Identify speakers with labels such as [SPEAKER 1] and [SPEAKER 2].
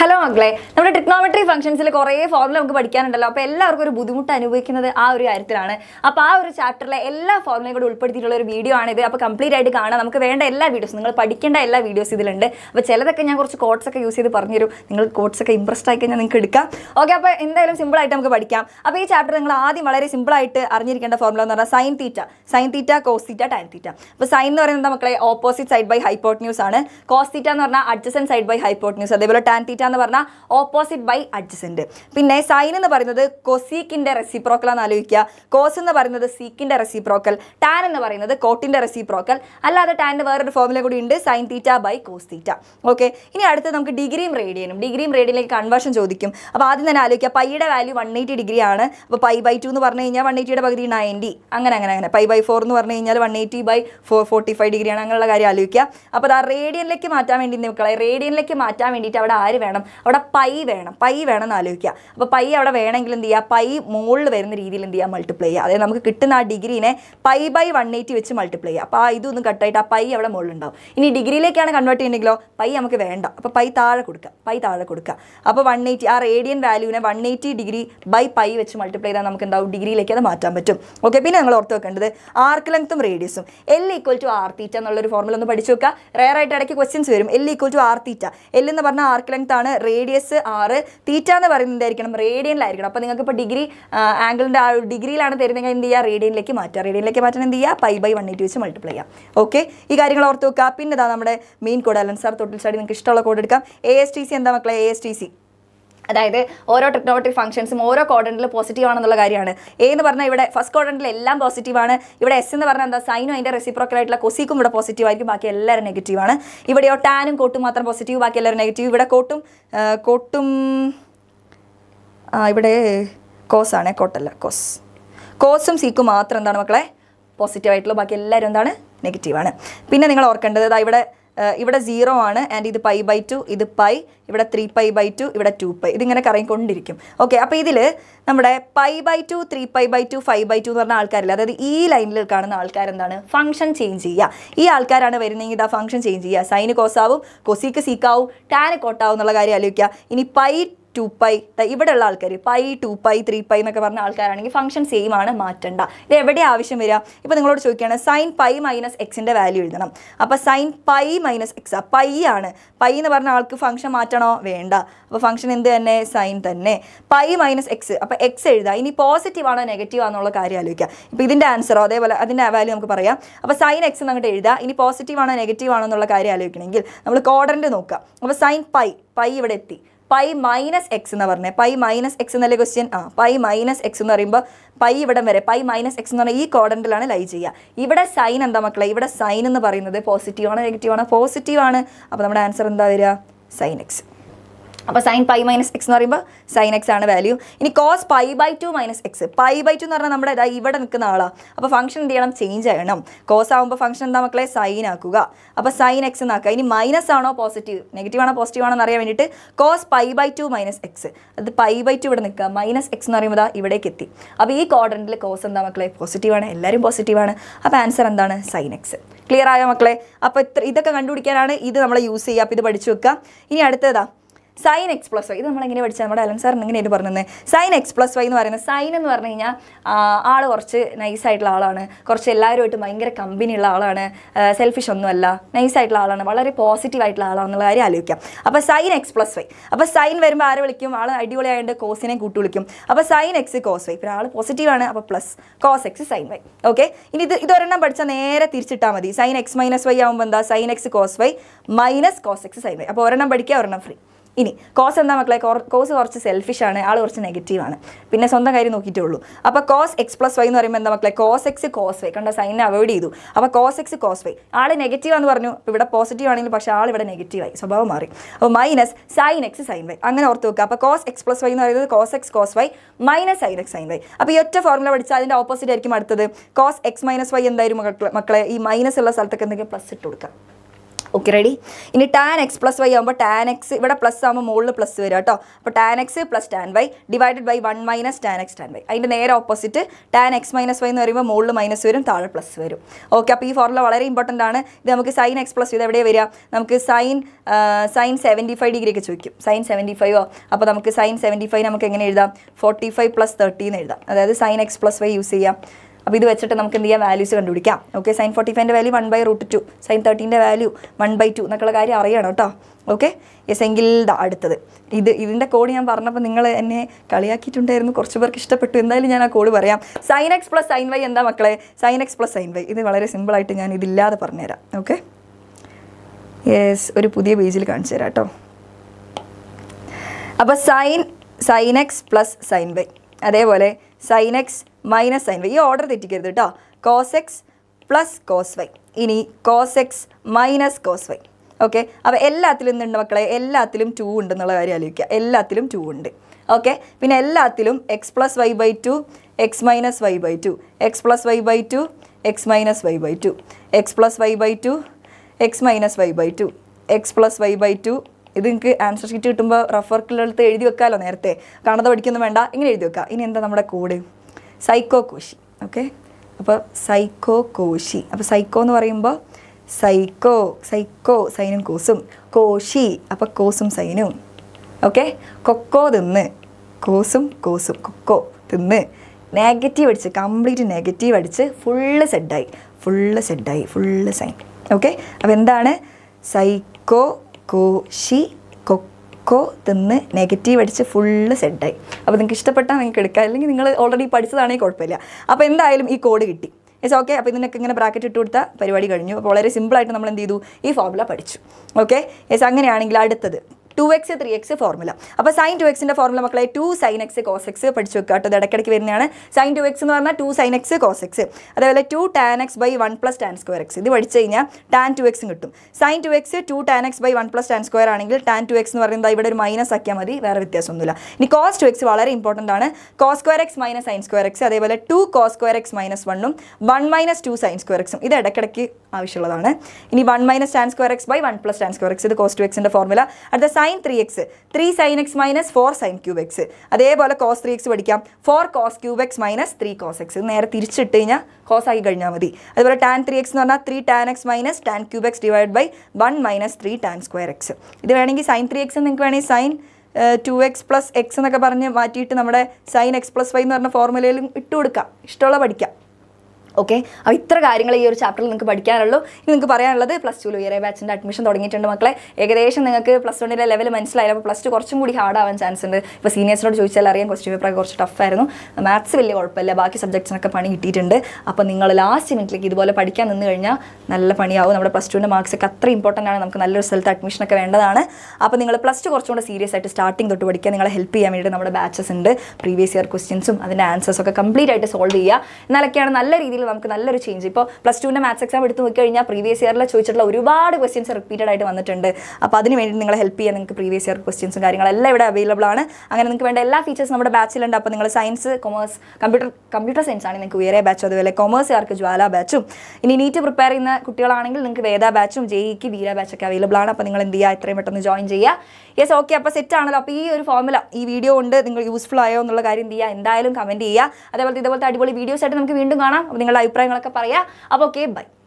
[SPEAKER 1] hello മക്കളെ നമ്മുടെ trigonometry ഫംഗ്ഷൻസിൽ കുറേ ഫോർമുല നമുക്ക് പഠിക്കാനുണ്ടല്ലോ അപ്പോൾ എല്ലാവർക്കും ഒരു ബുദ്ധിമുട്ട് അനുഭവിക്കുന്നത് ആ ഒരു കാര്യത്തിലാണ് അപ്പോൾ ആ ഒരു ചാപ്റ്ററിലെ എല്ലാ ഫോർമുലയും കൂടി ഉൾപ്പെടുത്തിയിട്ടുള്ള ഒരു വീഡിയോ ആണിത് അപ്പോൾ കംപ്ലീറ്റ് ആയിട്ട് കാണാം നമുക്ക് വേണ്ട എല്ലാ വീഡിയോസും നിങ്ങൾ പഠിക്കേണ്ട എല്ലാ വീഡിയോസ് ഇതിലുണ്ട് അപ്പോൾ ചിലതൊക്കെ ഞാൻ കുറച്ച് കോട്ട്സ് ഒക്കെ യൂസ് ചെയ്ത് പറഞ്ഞുതരും നിങ്ങൾ കോട്ട്സ് ഒക്കെ ഇമ്പ്രസ്ഡ് ആയി കഴിഞ്ഞാൽ നിങ്ങൾക്ക് എടുക്കാം ഓക്കെ അപ്പോൾ എന്തായാലും സിമ്പിൾ ആയിട്ട് നമുക്ക് പഠിക്കാം അപ്പോൾ ഈ ചാപ്റ്റർ നിങ്ങൾ ആദ്യം വളരെ സിമ്പിൾ ആയിട്ട് അറിഞ്ഞിരിക്കേണ്ട ഫോർമുല എന്ന് പറഞ്ഞാൽ sine theta sine theta cos theta tan theta അപ്പോൾ സൈൻ എന്ന് പറയുന്നത് മക്കളെ ഓപ്പോസിറ്റ് സൈഡ് ബൈ ഹൈപ്പോട്ട്ന്യൂസ് ആണ് കോസ് തീറ്റ എന്ന് പറഞ്ഞാൽ അഡ്ജസൻ സൈഡ് ബൈ ഹൈപ്പോട്ട്ന്യൂസ് അതേപോലെ ടാൻ തീറ്റ എന്ന് പറഞ്ഞാൽ ഓപ്പോസിറ്റ് ബൈ അഡ്ജസൻറ്റ് പിന്നെ സൈൻ എന്ന് പറയുന്നത് കൊസീക്കിൻ്റെ റെസിപ്രോക്കൽ എന്ന് ആലോചിക്കുക കോസ് എന്ന് പറയുന്നത് സീക്കിൻ്റെ റെസിപ്രോക്കൽ ടാൻ എന്ന് പറയുന്നത് കോട്ടിൻ്റെ റെസിപ്രോക്കൽ അല്ലാതെ ടാൻ്റെ വേറൊരു ഫോർമുല കൂടി ഉണ്ട് sine theta by cos theta okay ഇനി അടുത്ത് നമുക്ക് ഡിഗ്രിയും റേഡിയനും ഡിഗ്രിയും റേഡിയനിലേക്ക് കൺവേർഷൻ ചോദിക്കും അപ്പോൾ ആദ്യം തന്നെ ആലോചിക്കുക പൈയുടെ വാല്യൂ വൺ എയ്റ്റി ഡിഗ്രി ആണ് അപ്പോൾ പൈ ബൈ ടു എന്ന് പറഞ്ഞു കഴിഞ്ഞാൽ വൺ എയ്റ്റിയുടെ പകുതി നയൻറ്റി അങ്ങനെ അങ്ങനെ അങ്ങനെ പൈ ബൈ ഫോർ എന്ന് പറഞ്ഞു കഴിഞ്ഞാൽ one eighty by four forty five ഡിഗ്രിയാണ് അങ്ങനെയുള്ള കാര്യം ആലോചിക്കുക അപ്പോൾ അത് ആ റേഡിയനിലേക്ക് മാറ്റാൻ വേണ്ടി മക്കളെ റേഡിയനിലേക്ക് മാറ്റാൻ വേണ്ടിയിട്ട് അവിടെ ആര് വേണം അവിടെ പൈ വേണം പൈ വേണം എന്ന് ആലോചിക്കുക അപ്പോൾ പൈ അവിടെ വേണമെങ്കിൽ എന്ത് ചെയ്യുക പൈ മുകളിൽ വരുന്ന രീതിയിൽ എന്ത് ചെയ്യുക മൾട്ടിപ്ലൈ ചെയ്യുക അതായത് നമുക്ക് കിട്ടുന്ന ആ ഡിഗ്രീനെ പൈ ബൈ വൺ എയ്റ്റി വെച്ച് മൾട്ടിപ്ലൈ ചെയ്യുക അപ്പോൾ ആ ഇതൊന്നും കട്ടായിട്ട് ആ പൈ അവിടെ മുകളിലുണ്ടാവും ഇനി ഡിഗ്രിയിലേക്കാണ് കൺവേർട്ട് ചെയ്യുന്നെങ്കിലോ പൈ നമുക്ക് വേണ്ട അപ്പോൾ പൈ താഴെ കൊടുക്കുക പൈ താഴെ കൊടുക്കുക അപ്പോൾ വൺ എയ്റ്റി ആ റേഡിയൻ വാല്യൂവിനെ one eighty degree by pi വെച്ച് മൾട്ടിപ്ലൈ ചെയ്താൽ നമുക്ക് എന്താവും ഡിഗ്രിയിലേക്ക് അത് മാറ്റാൻ പറ്റും ഓക്കെ പിന്നെ നിങ്ങൾ ഓർത്ത് വെക്കേണ്ടത് ആർക്ക് ലെങ്ത്തും റേഡിയസും L equal to R theta എന്നുള്ളൊരു ഫോർമുല ഒന്ന് പഠിച്ചു വെക്കുക റെയർ ആയിട്ട് ഇടയ്ക്ക് ക്വസ്റ്റ്യൻസ് വരും L equal to R theta L എന്ന് പറഞ്ഞാൽ ആർക്ക് ലെങ്ത് ആണ് റേഡിയസ് ആറ് തീറ്റ എന്ന് പറയുന്നത് എന്തായിരിക്കണം റേഡിയനിലായിരിക്കണം അപ്പോൾ നിങ്ങൾക്ക് ഇപ്പോൾ ഡിഗ്രി ആംഗിളിൻ്റെ ആ ഒരു ഡിഗ്രിയിലാണ് തരുന്നതെങ്കിൽ എന്ത് ചെയ്യുക റേഡിയനിലേക്ക് മാറ്റുക റേഡിയനിലേക്ക് മാറ്റാൻ എന്ത് ചെയ്യുക പൈ ബൈ വൺ എയ്റ്റി വെച്ച് മൾട്ടിപ്ലൈ ചെയ്യാം ഓക്കെ ഈ കാര്യങ്ങൾ ഓർത്ത് വെക്കുക പിന്നെ ഇതാ നമ്മുടെ മെയിൻ കോഡ് അലൻ സാർ തൊട്ടിൽ സ്റ്റഡി നിങ്ങൾക്ക് ഇഷ്ടമുള്ള കോഡ് എടുക്കാം എ എസ് ടി സി എന്താ മക്കളെ എ എസ് ടി സി അതായത് ഓരോ ടെക്നോമെട്രിക് ഫംഗ്ഷൻസും ഓരോ കോഡൻറ്റിൽ പോസിറ്റീവ് ആണെന്നുള്ള കാര്യമാണ് എ എന്ന് പറഞ്ഞാൽ ഇവിടെ ഫസ്റ്റ് കോഡൻറ്റിൽ എല്ലാം പോസിറ്റീവ് ആണ് ഇവിടെ എസ് എന്ന് പറഞ്ഞാൽ എന്താ സൈനും അതിൻ്റെ റെസിപ്രോക്കൽ ആയിട്ടുള്ള കൊസിക്കും ഇവിടെ പോസിറ്റീവ് ആയിരിക്കും ബാക്കി എല്ലാവരും നെഗറ്റീവ് ആണ് ഇവിടെയോ ടാനും കോട്ടും മാത്രം പോസിറ്റീവ് ബാക്കി എല്ലാവരും നെഗറ്റീവ് ഇവിടെ കോട്ടും ആ, കോട്ടും ആ, ഇവിടെ കോസ് ആണ് കോട്ടല്ല കോസ് കോസും സീക്കും മാത്രം എന്താണ് മക്കളെ പോസിറ്റീവ് ആയിട്ടുള്ള ബാക്കി എല്ലാവരും എന്താണ് നെഗറ്റീവ് ആണ് പിന്നെ നിങ്ങൾ ഓർക്കേണ്ടത് ദാ ഇവിടെ ആ, ഇവിടെ സീറോ ആണ് ആൻഡ് ഇത് പൈ ബൈ ടു ഇത് പൈ ഇവിടെ ത്രീ പൈ ബൈ ടു ഇവിടെ ടു പൈ ഇതിങ്ങനെ കറങ്ങിക്കൊണ്ടിരിക്കും ഓക്കെ അപ്പോൾ ഇതിൽ നമ്മുടെ pi by two three pi by two five by two എന്ന് പറഞ്ഞ ആൾക്കാരില്ല അതായത് ഈ ലൈനിൽ കാണുന്ന ആൾക്കാർ എന്താണ് ഫംഗ്ഷൻ ചേഞ്ച് ചെയ്യുക ഈ ആൾക്കാരാണ് വരുന്നതെങ്കിൽ ഇതാ ഫംഗ്ഷൻ ചേഞ്ച് ചെയ്യുക സൈന് കോസാവും കൊസിക്ക് സീക്കാവും ടാന് കോട്ടാവും എന്നുള്ള കാര്യം ആലോചിക്കുക ഇനി പൈ ടു പൈ ഇവിടെയുള്ള ആൾക്കാർ pi two pi three pi എന്നൊക്കെ പറഞ്ഞ ആൾക്കാരാണെങ്കിൽ ഫംഗ്ഷൻ സെയിം ആണ് മാറ്റണ്ട ഇത് എവിടെ ആവശ്യം വരിക ഇപ്പോൾ നിങ്ങളോട് ചോദിക്കുകയാണ് സൈൻ പൈ മൈനസ് എക്സിൻ്റെ വാല്യൂ എഴുതണം അപ്പോൾ sine pi minus x pi ആണ് പൈ എന്ന് പറഞ്ഞ ആൾക്ക് ഫംഗ്ഷൻ മാറ്റണോ വേണ്ട അപ്പോൾ ഫംഗ്ഷൻ എന്ത് തന്നെ സൈൻ തന്നെ പൈ മൈനസ് എക്സ് അപ്പോൾ എക്സ് എഴുതുക ഇനി പോസിറ്റീവ് ആണോ നെഗറ്റീവ് ആണെന്നുള്ള കാര്യം ആലോചിക്കുക ഇപ്പോൾ ഇതിൻ്റെ ആൻസറോ അതേപോലെ അതിൻ്റെ വാല്യൂ നമുക്ക് പറയാം അപ്പോൾ സൈൻ എക്സ് അങ്ങോട്ട് എഴുതുക ഇനി പോസിറ്റീവ് ആണോ നെഗറ്റീവ് ആണോ എന്നുള്ള കാര്യം ആലോചിക്കണമെങ്കിൽ നമ്മൾ കോഡൻറ്റ് നോക്കുക അപ്പോൾ സൈൻ പൈ പൈ ഇവിടെ എത്തി പൈ മൈനസ് എക്സ് എന്ന് പറഞ്ഞത് പൈ മൈനസ് എക്സ് എന്നല്ലേ ക്വസ്റ്റ്യൻ ആ പൈ മൈനസ് എക്സ് എന്ന് പറയുമ്പോൾ പൈ ഇവിടം വരെ പൈ മൈനസ് എക്സ് എന്ന് പറഞ്ഞാൽ ഈ കോഡൻറ്റിലാണ് ലൈ ചെയ്യുക ഇവിടെ സൈൻ എന്താ മക്കളെ ഇവിടെ സൈൻ എന്ന് പറയുന്നത് പോസിറ്റീവ് ആണോ നെഗറ്റീവ് ആണോ പോസിറ്റീവ് ആണ് അപ്പോൾ നമ്മുടെ ആൻസർ എന്താ വരിക സൈൻ എക്സ് അപ്പോൾ സൈൻ പൈ മൈനസ് എക്സ് എന്ന് പറയുമ്പോൾ സൈൻ എക്സ് ആണ് വാല്യൂ ഇനി cos pi by two minus x pi by two എന്ന് പറഞ്ഞാൽ നമ്മുടെ ഇതാ ഇവിടെ നിൽക്കുന്ന ആളാണ് അപ്പോൾ ഫംഗ്ഷൻ എന്ത് ചെയ്യണം ചേഞ്ച് ചെയ്യണം കോസ് ആകുമ്പോൾ ഫംഗ്ഷൻ എന്താ മക്കളെ സൈൻ ആക്കുക അപ്പോൾ സൈൻ എക്സ് എന്നാക്കുക ഇനി മൈനസ് ആണോ പോസിറ്റീവ് നെഗറ്റീവ് ആണോ പോസിറ്റീവ് ആണോ എന്ന് അറിയാൻ വേണ്ടിയിട്ട് cos pi by two minus x അത് പൈ ബൈ ടു ഇവിടെ നിൽക്കുക മൈനസ് എക്സ് എന്ന് പറയുമ്പോൾ ദാ ഇവിടേക്ക് എത്തി അപ്പോൾ ഈ ക്വാഡ്രൻറ്റിൽ കോസ് എന്താ മക്കളെ പോസിറ്റീവ് ആണ് എല്ലാവരും പോസിറ്റീവ് ആണ് അപ്പോൾ ആൻസർ എന്താണ് സൈൻ എക്സ് ക്ലിയർ ആയോ മക്കളെ അപ്പോൾ ഇത്ര ഇതൊക്കെ കണ്ടുപിടിക്കാനാണ് ഇത് നമ്മൾ യൂസ് ചെയ്യുക അപ്പോൾ ഇത് പഠിച്ചു വെക്കുക ഇനി അടുത്തതാ സൈൻ എക്സ് പ്ലസ് വൈ ഇത് നമ്മൾ എങ്ങനെ പഠിച്ചാൽ നമ്മുടെ അലൻ സാറിന് എങ്ങനെയാണ് പറഞ്ഞത് സൈൻ എക്സ് പ്ലസ് വൈ എന്ന് പറയുന്നത് സൈൻ എന്ന് പറഞ്ഞു കഴിഞ്ഞാൽ ആൾ കുറച്ച് നൈസ് ആയിട്ടുള്ള ആളാണ് കുറച്ച് എല്ലാവരുമായിട്ട് ഭയങ്കര കമ്പനിയുള്ള ആളാണ് സെൽഫിഷ് ഒന്നുമല്ല നൈസ് ആയിട്ടുള്ള ആളാണ് വളരെ പോസിറ്റീവ് ആയിട്ടുള്ള ആളാണെന്നുള്ള കാര്യം ആലോചിക്കാം അപ്പോൾ സൈൻ എക്സ് പ്ലസ് വൈ അപ്പോൾ സൈൻ വരുമ്പോൾ ആരെ വിളിക്കും ആൾ അടിപൊളിയായതുകൊണ്ട് കോസിനെ കൂട്ടി വിളിക്കും അപ്പോൾ സൈൻ എക്സ് കോസ് വൈ പിന്നെ ആൾ പോസിറ്റീവ് ആണ് അപ്പോൾ plus cos x sine y okay ഇനി ഇത് ഇതൊരെണ്ണം പഠിച്ചാൽ നേരെ തിരിച്ചിട്ടാൽ മതി സൈൻ എക്സ് മൈനസ് വൈ ആകുമ്പോൾ എന്താ sine x cos y minus cos x sine y അപ്പോൾ ഒരെണ്ണം പഠിക്കുക ഒരെണ്ണം ഫ്രീ ഇനി കോസ് എന്താ മക്കളെ കോസ് കുറച്ച് സെൽഫിഷ് ആണ് ആൾ കുറച്ച് നെഗറ്റീവ് ആണ് പിന്നെ സ്വന്തം കാര്യം നോക്കിയിട്ടേ ഉള്ളൂ അപ്പോൾ കോസ് എക്സ് പ്ലസ് വൈ എന്ന് പറയുമ്പോൾ എന്താ മക്കളെ കോസ് എക്സ് കോസ് വൈ കണ്ട സൈനെ അവോയ്ഡ് ചെയ്തു അപ്പോൾ കോസ് എക്സ് കോസ് വൈ ആൾ നെഗറ്റീവ് എന്ന് പറഞ്ഞു ഇപ്പോൾ ഇവിടെ പോസിറ്റീവ് ആണെങ്കിൽ പക്ഷേ ആൾ ഇവിടെ നെഗറ്റീവ് ആയി സ്വഭാവം മാറി അപ്പോൾ minus sine x sine y അങ്ങനെ ഓർത്ത് വെക്കുക അപ്പോൾ കോസ് എക്സ് പ്ലസ് വൈ എന്ന് പറയുന്നത് cos x cos y minus sine x sine y അപ്പോൾ ഈ ഒറ്റ ഫോർമുല പഠിച്ചാൽ അതിൻ്റെ ഓപ്പോസിറ്റ് ആയിരിക്കും അടുത്തത് കോസ് എക്സ് മൈനസ് വൈ എന്തായാലും മക്കളെ മക്കളെ ഈ മൈനസ് ഉള്ള സ്ഥലത്തൊക്കെ എന്തെങ്കിലും പ്ലസ് ഇട്ട് കൊടുക്കുക ഓക്കെ റെഡി ഇനി ടാൻ എക്സ് പ്ലസ് വൈ ആകുമ്പോൾ ടാൻ എക്സ് ഇവിടെ പ്ലസ് ആകുമ്പോൾ മുകളിൽ പ്ലസ് വരും കേട്ടോ അപ്പോൾ tan x plus tan y divided by one minus tan x tan y അതിൻ്റെ നേരെ opposite tan x minus y എന്ന് പറയുമ്പോൾ മുകളിൽ മൈനസ് വരും താഴെ പ്ലസ് വരും ഓക്കെ അപ്പോൾ ഈ ഫോർമുല വളരെ ഇമ്പോർട്ടൻ്റ് ആണ് ഇത് നമുക്ക് സൈൻ എക്സ് പ്ലസ് ഇത് എവിടെയാണ് വരിക നമുക്ക് sine sine seventy five degree ഒക്കെ ചോദിക്കും സൈൻ സെവൻറ്റി ഫൈവോ അപ്പോൾ നമുക്ക് സൈൻ സെവൻറ്റി ഫൈവ് നമുക്ക് എങ്ങനെ എഴുതാം ഫോർട്ടി ഫൈവ് പ്ലസ് തേർട്ടി എന്ന് എഴുതാം അതായത് sine x plus y use ചെയ്യാം അപ്പോൾ ഇത് വെച്ചിട്ട് നമുക്ക് എന്ത് ചെയ്യാം വാല്യൂസ് കണ്ടുപിടിക്കാം ഓക്കെ സൈൻ ഫോർട്ടി ഫൈവിൻ്റെ value one by root two sine തേർട്ടീൻ്റെ വാല്യൂ വൺ ബൈ ടു എന്നൊക്കെയുള്ള കാര്യം അറിയണം കേട്ടോ ഓക്കെ യെസ് എങ്കിൽ ദാ അടുത്തത് ഇത് ഇതിൻ്റെ കോഡ് ഞാൻ പറഞ്ഞപ്പോൾ നിങ്ങൾ എന്നെ കളിയാക്കിയിട്ടുണ്ടായിരുന്നു കുറച്ച് പേർക്ക് ഇഷ്ടപ്പെട്ടു എന്തായാലും ഞാൻ ആ കോഡ് പറയാം sine x plus sine y എന്താ മക്കളെ sine x plus sine y ഇത് വളരെ സിമ്പിളായിട്ട് ഞാൻ ഇതില്ലാതെ പറഞ്ഞുതരാം ഓക്കെ യെസ് ഒരു പുതിയ പേജിൽ കാണിച്ചു തരാം കേട്ടോ അപ്പോൾ sine sine x plus sine y അതേപോലെ sine x minus sine y ഈ ഓർഡർ തെറ്റിക്കരുത് കേട്ടോ cos x plus cos y ഇനി cos x minus cos y okay അപ്പോൾ എല്ലാത്തിലും എന്തുണ്ട് മക്കളെ എല്ലാത്തിലും ടു ഉണ്ടെന്നുള്ള കാര്യം ആലോചിക്കുക എല്ലാത്തിലും ടു ഉണ്ട് ഓക്കെ പിന്നെ എല്ലാത്തിലും x plus y by two x minus y by two x plus y by two x minus y by two x plus y by two x minus y by two x plus y by two ഇത് നിങ്ങൾക്ക് answer sheet കിട്ടുമ്പോൾ rough വർക്കിലെടുത്ത് എഴുതി വെക്കാമല്ലോ നേരത്തെ കാണാതെ പഠിക്കൊന്നും വേണ്ട ഇങ്ങനെ എഴുതി വെക്കാം ഇനി എന്താ നമ്മുടെ കോഡ് സൈക്കോ കോശി ഓക്കെ അപ്പോൾ സൈക്കോ കോശി അപ്പോൾ സൈക്കോ എന്ന് പറയുമ്പോൾ സൈക്കോ സൈക്കോ സൈനും കോസും കോശി അപ്പോൾ കോസും സൈനും ഓക്കെ കൊക്കോ തിന്ന് കോസും കോസും കൊക്കോ തിന്ന് നെഗറ്റീവ് അടിച്ച് കംപ്ലീറ്റ് നെഗറ്റീവ് അടിച്ച് ഫുള്ള് സെഡായി ഫുള്ള് സെഡായി ഫുള്ള് സൈൻ ഓക്കെ അപ്പോൾ എന്താണ് സൈക്കോ കോശി കൊക്കോ തിന്ന് നെഗറ്റീവ് അടിച്ച് ഫുള്ള് സെഡായി അപ്പോൾ നിങ്ങൾക്ക് ഇഷ്ടപ്പെട്ടാൽ നിങ്ങൾക്ക് എടുക്കാം അല്ലെങ്കിൽ നിങ്ങൾ ഓൾറെഡി പഠിച്ചതാണെങ്കിൽ കുഴപ്പമില്ല അപ്പോൾ എന്തായാലും ഈ കോഡ് കിട്ടി യെസ് ഓക്കെ അപ്പോൾ ഇതിനൊക്കെ ഇങ്ങനെ ബ്രാക്കറ്റ് ഇട്ട് കൊടുത്താൽ പരിപാടി കഴിഞ്ഞു അപ്പോൾ വളരെ സിമ്പിളായിട്ട് നമ്മൾ എന്ത് ചെയ്തു ഈ ഫോർമുല പഠിച്ചു ഓക്കെ യെസ് അങ്ങനെയാണെങ്കിൽ അടുത്തത് two x three x formula അപ്പോൾ സൈൻ ടു എക്സിൻ്റെ ഫോർമുല മക്കളെ two sine x cos x പഠിച്ചു വെക്കുക കേട്ടോ ഇത് ഇടയ്ക്കിടയ്ക്ക് വരുന്നതാണ് സൈൻ ടു എക്സ് എന്ന് പറഞ്ഞാൽ two sine x cos x അതേപോലെ two tan x by one plus tan square x ഇത് പഠിച്ചു കഴിഞ്ഞാൽ ടാൻ ടു എക്സും കിട്ടും sine two x two tan x by one plus tan square ആണെങ്കിൽ ടാൻ ടു എക്സ് എന്ന് പറയുന്നത് ഇവിടെ ഒരു മൈനസ് ആക്കിയാൽ മതി വേറെ വ്യത്യാസമൊന്നുമില്ല ഇനി കോസ് ടു എക്സ് വളരെ ഇമ്പോർട്ടൻ്റ് ആണ് cos square x minus sine square x അതേപോലെ two cos square x minus വണ്ണും one minus two sine square എക്സും ഇത് ഇടയ്ക്കിടയ്ക്ക് ആവശ്യമുള്ളതാണ് ഇനി one minus tan square x by one plus tan square x ഇത് കോസ് ടു എക്സിൻ്റെ ഫോർമുല അടുത്ത sine three x three sine x minus four sine cube x അതേപോലെ കോസ് ത്രീ എക്സ് പഠിക്കാം four cos cube X minus three cos x നേരെ തിരിച്ചിട്ട് കഴിഞ്ഞാൽ cos ആക്കി കഴിഞ്ഞാൽ മതി അതുപോലെ ടാൻ ത്രീ എക്സ് എന്ന് പറഞ്ഞാൽ three tan x minus tan cube x divide by one minus three tan square x ഇത് വേണമെങ്കിൽ സൈൻ ത്രീ എക്സ് നിങ്ങൾക്ക് വേണമെങ്കിൽ sine two x plus x എന്നൊക്കെ പറഞ്ഞ് മാറ്റിയിട്ട് നമ്മുടെ സൈൻ എക്സ് പ്ലസ് വൈ എന്ന് പറഞ്ഞ ഫോർമുലയിലും ഇട്ട് കൊടുക്കാം ഇഷ്ടമുള്ള പഠിക്കാം ഓക്കെ അപ്പോൾ ഇത്ര കാര്യങ്ങൾ ഈ ഒരു ചാപ്റ്ററിൽ നിങ്ങൾക്ക് പഠിക്കാനുള്ളൂ ഇനി നിങ്ങൾക്ക് പറയാനുള്ളത് പ്ലസ് ടു ഉയരെ ബാച്ചിൻ്റെ അഡ്മിഷൻ തുടങ്ങിയിട്ടുണ്ട് മക്കളെ ഏകദേശം നിങ്ങൾക്ക് പ്ലസ് വണ്ണിലെ ലെവൽ മനസ്സിലായാലും അപ്പോൾ പ്ലസ് ടു കുറച്ചും കൂടി ഹാർഡ് ആവാൻ ചാൻസ് ഉണ്ട് ഇപ്പോൾ സീനിയേഴ്സിനോട് ചോദിച്ചാൽ അറിയാം ക്വസ്റ്റ്യൻ പേപ്പറൊക്കെ കുറച്ച് ടഫായിരുന്നു മാത്സ് വലിയ കുഴപ്പമില്ല ബാക്കി സബ്ജക്ട്സിനൊക്കെ പണി കിട്ടിയിട്ടുണ്ട് അപ്പോൾ നിങ്ങൾ ലാസ്റ്റ് മിനിറ്റിലേക്ക് ഇതുപോലെ പഠിക്കാൻ നിന്ന് കഴിഞ്ഞാൽ നല്ല പണിയാവും നമ്മുടെ പ്ലസ് ടുവിൻ്റെ മാർക്സ് ഒക്കെ അത്ര ഇമ്പോർട്ടൻ്റ് ആണ് നമുക്ക് നല്ലൊരു സ്ഥലത്ത് അഡ്മിഷനൊക്കെ വേണ്ടതാണ് അപ്പോൾ നിങ്ങൾ പ്ലസ് ടു കുറച്ചും കൂടെ സീരിയസ് ആയിട്ട് സ്റ്റാർട്ടിങ് തൊട്ട് പഠിക്കാൻ നിങ്ങളെ ഹെൽപ്പ് ചെയ്യാൻ വേണ്ടിയിട്ട് നമ്മുടെ ബാച്ചസ് ഉണ്ട് പ്രീവിയസ് ഇയർ ക്വസ്റ്റ്യൻസും അതിൻ്റെ ആൻസേഴ്സ് ഒക്കെ കംപ്ലീറ്റ് ആയിട്ട് സോൾവ് ചെയ്യുക എന്നാലൊക്കെയാണ് നല്ല രീതിയിൽ നമുക്ക് നല്ലൊരു ചേഞ്ച് ഇപ്പോൾ പ്ലസ് ടുവിൻ്റെ മാത്സ് എക്സാം എടുത്ത് നോക്കിക്കഴിഞ്ഞാൽ പ്രീവിയസ് ഇയറിൽ ചോദിച്ചിട്ടുള്ള ഒരുപാട് ക്വസ്റ്റ്യൻസ് റിപ്പീറ്റഡ് ആയിട്ട് വന്നിട്ടുണ്ട് അപ്പോൾ അതിന് വേണ്ടി നിങ്ങളെ ഹെൽപ്പ് ചെയ്യാൻ നിങ്ങൾക്ക് പ്രീവിയസ് ഇയർ ക്വസ്റ്റ്യൻസും കാര്യങ്ങളെല്ലാം ഇവിടെ അവൈലബിൾ ആണ് അങ്ങനെ നിങ്ങൾക്ക് വേണ്ട എല്ലാ ഫീച്ചേഴ്സ് നമ്മുടെ ബാച്ചിലുണ്ട് അപ്പോൾ നിങ്ങൾ science commerce computer computer science ആണ് നിങ്ങൾക്ക് വേറെ ബാച്ച് അതുപോലെ കൊമേഴ്സുകാർക്ക് ജ്വാല ബാച്ചും ഇനി നീറ്റ് പ്രിപ്പയർ ചെയ്യുന്ന കുട്ടികളാണെങ്കിൽ നിങ്ങൾക്ക് വേദ ബാച്ചും ജെഇക്ക് വീര ബാച്ചൊക്കെ അവൈലബിൾ ആണ് അപ്പോൾ നിങ്ങൾ എന്ത് ചെയ്യുക എത്രയും പെട്ടെന്ന് ജോയിൻ ചെയ്യുക യെസ് ഓക്കെ അപ്പോൾ സെറ്റ് ആണല്ലോ അപ്പോൾ ഈ ഒരു ഫോർമുല ഈ വീഡിയോ കൊണ്ട് നിങ്ങൾ യൂസ്ഫുൾ ആയോ എന്നുള്ള കാര്യം എന്ത് ചെയ്യുക എന്തായാലും കമൻറ്റ് ചെയ്യുക അതേപോലെ ഇതുപോലത്തെ അടിപൊളി വീഡിയോസ് ആയിട്ട് നമുക്ക് വീണ്ടും കാണാം അപ്പോൾ നിങ്ങളുടെ അഭിപ്രായങ്ങളൊക്കെ പറയാം അപ്പോൾ ഓക്കെ ബൈ